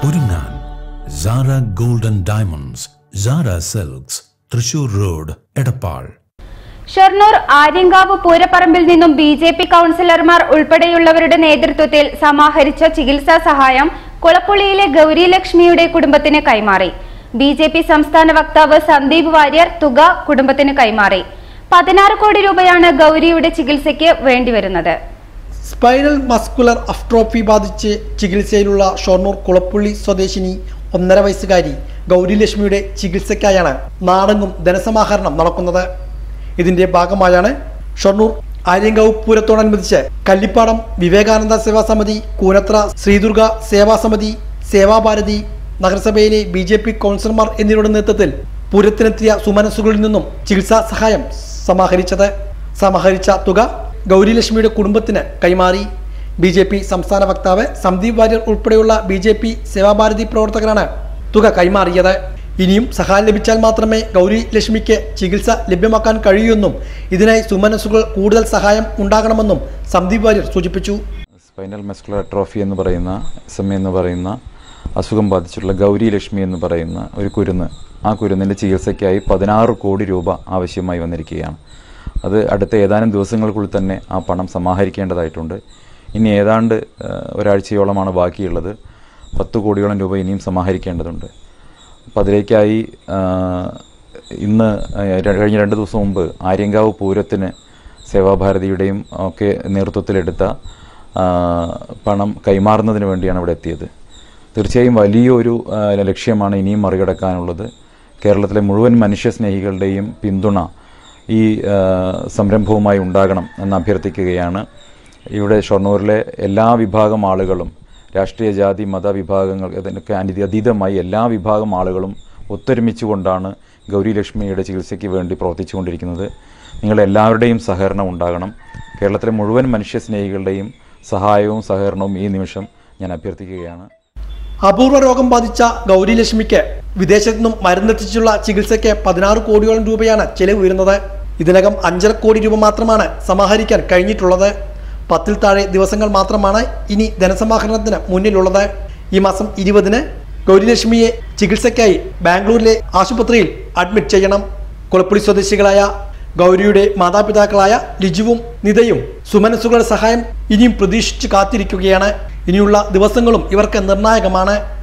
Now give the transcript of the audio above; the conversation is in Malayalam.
ഒരുങ്ങാൻ Sara golden diamonds Sara silks Thrissur road Edappal Shoranur Aryankavu പൂരപ്പറമ്പിൽ നിന്നും ബി ജെ പി കൌൺസിലർമാർ ഉൾപ്പെടെയുള്ളവരുടെ നേതൃത്വത്തിൽ സമാഹരിച്ച ചികിത്സാ സഹായം കുളപ്പുള്ളിയിലെ ഗൗരി ലക്ഷ്മിയുടെ കുടുംബത്തിന് കൈമാറി ബി ജെ പി സംസ്ഥാന വക്താവ് സന്ദീപ് വാര്യർ തുക കുടുംബത്തിന് കൈമാറി പതിനാറ് കോടി രൂപയാണ് ഗൗരിയുടെ ചികിത്സയ്ക്ക് വേണ്ടിവരുന്നത് സ്പൈനൽ മസ്കുലർ അഫ്ട്രോഫി ബാധിച്ച് ചികിത്സയിലുള്ള ഷൊർണൂർ കുളപ്പുള്ളി സ്വദേശിനി ഒന്നര വയസ്സുകാരി ഗൗരിലക്ഷ്മിയുടെ ചികിത്സയ്ക്കായാണ് നാടെങ്ങും ധനസമാഹരണം നടക്കുന്നത് ഇതിന്റെ ഭാഗമായാണ് ഷൊർണൂർ ആര്യങ്കാവ് പൂരത്തോടനുബന്ധിച്ച് കല്ലിപ്പാടം വിവേകാനന്ദ സേവാ സമിതി കൂനത്ര ശ്രീദുർഗ സേവാ സമിതി സേവാഭാരതി നഗരസഭയിലെ ബി ജെ പി കൗൺസിലർമാർ എന്നിവരുടെ നേതൃത്വത്തിൽ പൂരത്തിനെത്തിയ സുമനസ്സുകളിൽ നിന്നും ചികിത്സാ സഹായം സമാഹരിച്ചത് സമാഹരിച്ച തുക ഗൗരിലക്ഷ്മിയുടെ കുടുംബത്തിന് കൈമാറി ബി ജെ പി സംസ്ഥാന വക്താവ് സന്ദീപ് വാര്യർ ഉൾപ്പെടെയുള്ള ബി ജെ പി സേവാഭാരതി പ്രവർത്തകരാണ് തുക കൈമാറിയത് ഇനിയും സഹായം ലഭിച്ചാൽ മാത്രമേ ഗൗരി ലക്ഷ്മിക്ക് ചികിത്സ ലഭ്യമാക്കാൻ കഴിയൂയെന്നും ഇതിനായി സുമനസ്സുകൾ കൂടുതൽ സഹായം ഉണ്ടാകണമെന്നും സന്ദീപ് വാര്യർ സൂചിപ്പിച്ചു സ്പൈനൽ മസ്കുലർ അട്രോഫി എന്ന് പറയുന്ന എസ് എം എന്ന് പറയുന്ന അസുഖം ബാധിച്ചിട്ടുള്ള ഗൗരി ലക്ഷ്മി എന്ന് പറയുന്ന ഒരു കുരുന്ന് ആ കുരുന്നിൻ്റെ ചികിത്സയ്ക്കായി പതിനാറ് കോടി രൂപ ആവശ്യമായി വന്നിരിക്കുകയാണ് അത് അടുത്ത ഏതാനും ദിവസങ്ങൾക്കുള്ളിൽ തന്നെ ആ പണം സമാഹരിക്കേണ്ടതായിട്ടുണ്ട് ഇനി ഏതാണ്ട് ആ, ഒരാഴ്ചയോളമാണ് ബാക്കിയുള്ളത് പത്ത് കോടിയോളം രൂപ ഇനിയും സമാഹരിക്കേണ്ടതുണ്ട് അപ്പം അതിലേക്കായി ആ, ഇന്ന് ആ, ര- കഴിഞ്ഞ രണ്ട് ദിവസം മുമ്പ് ആര്യങ്കാവ് പൂരത്തിന് സേവാഭാരതിയുടെയും ഒക്കെ നേതൃത്വത്തിലെടുത്ത ആ, പണം കൈമാറുന്നതിന് വേണ്ടിയാണ് ഇവിടെ എത്തിയത് തീർച്ചയായും വലിയൊരു ആ, ലക്ഷ്യമാണ് ഇനിയും മറികടക്കാനുള്ളത് കേരളത്തിലെ മുഴുവൻ മനുഷ്യസ്നേഹികളുടെയും പിന്തുണ ഈ ആ, സംരംഭവുമായി ഉണ്ടാകണം എന്ന് അഭ്യർത്ഥിക്കുകയാണ് ഇവിടെ ഷൊർണൂരിലെ എല്ലാ വിഭാഗം ആളുകളും രാഷ്ട്രീയ ജാതി മത വിഭാഗങ്ങൾ ഇതിനൊക്കെ അനി- അതീതമായി എല്ലാ വിഭാഗം ആളുകളും ഒത്തൊരുമിച്ചുകൊണ്ടാണ് ഗൗരി ലക്ഷ്മിയുടെ ചികിത്സയ്ക്ക് വേണ്ടി പ്രവർത്തിച്ചുകൊണ്ടിരിക്കുന്നത് നിങ്ങളെല്ലാവരുടെയും സഹകരണം ഉണ്ടാകണം കേരളത്തിലെ മുഴുവൻ മനുഷ്യസ്നേഹികളുടെയും സഹായവും സഹകരണവും ഈ നിമിഷം ഞാൻ അഭ്യർത്ഥിക്കുകയാണ് അപൂർവ രോഗം ബാധിച്ച ഗൗരി ലക്ഷ്മിക്ക് വിദേശത്തു നിന്നും മരുന്നെത്തിച്ചുള്ള ചികിത്സയ്ക്ക് പതിനാറ് കോടിയോളം രൂപയാണ് ചെലവ് വരുന്നത് ഇതിനകം അഞ്ചര കോടി രൂപ മാത്രമാണ് സമാഹരിക്കാൻ കഴിഞ്ഞിട്ടുള്ളത് പത്തിൽ താഴെ ദിവസങ്ങൾ മാത്രമാണ് ഇനി ധനസമാഹരണത്തിന് മുന്നിലുള്ളത് ഈ മാസം ഇരുപതിന് ഗൗരിലക്ഷ്മിയെ ചികിത്സയ്ക്കായി ബാംഗ്ലൂരിലെ ആശുപത്രിയിൽ അഡ്മിറ്റ് ചെയ്യണം കുളപ്പുള്ളി സ്വദേശികളായ ഗൗരിയുടെ മാതാപിതാക്കളായ ലിജുവും നിതയും സുമനസ്സുകളുടെ സഹായം ഇനിയും പ്രതീക്ഷിച്ച് കാത്തിരിക്കുകയാണ് ഇനിയുള്ള ദിവസങ്ങളും ഇവർക്ക് നിർണായകമാണ്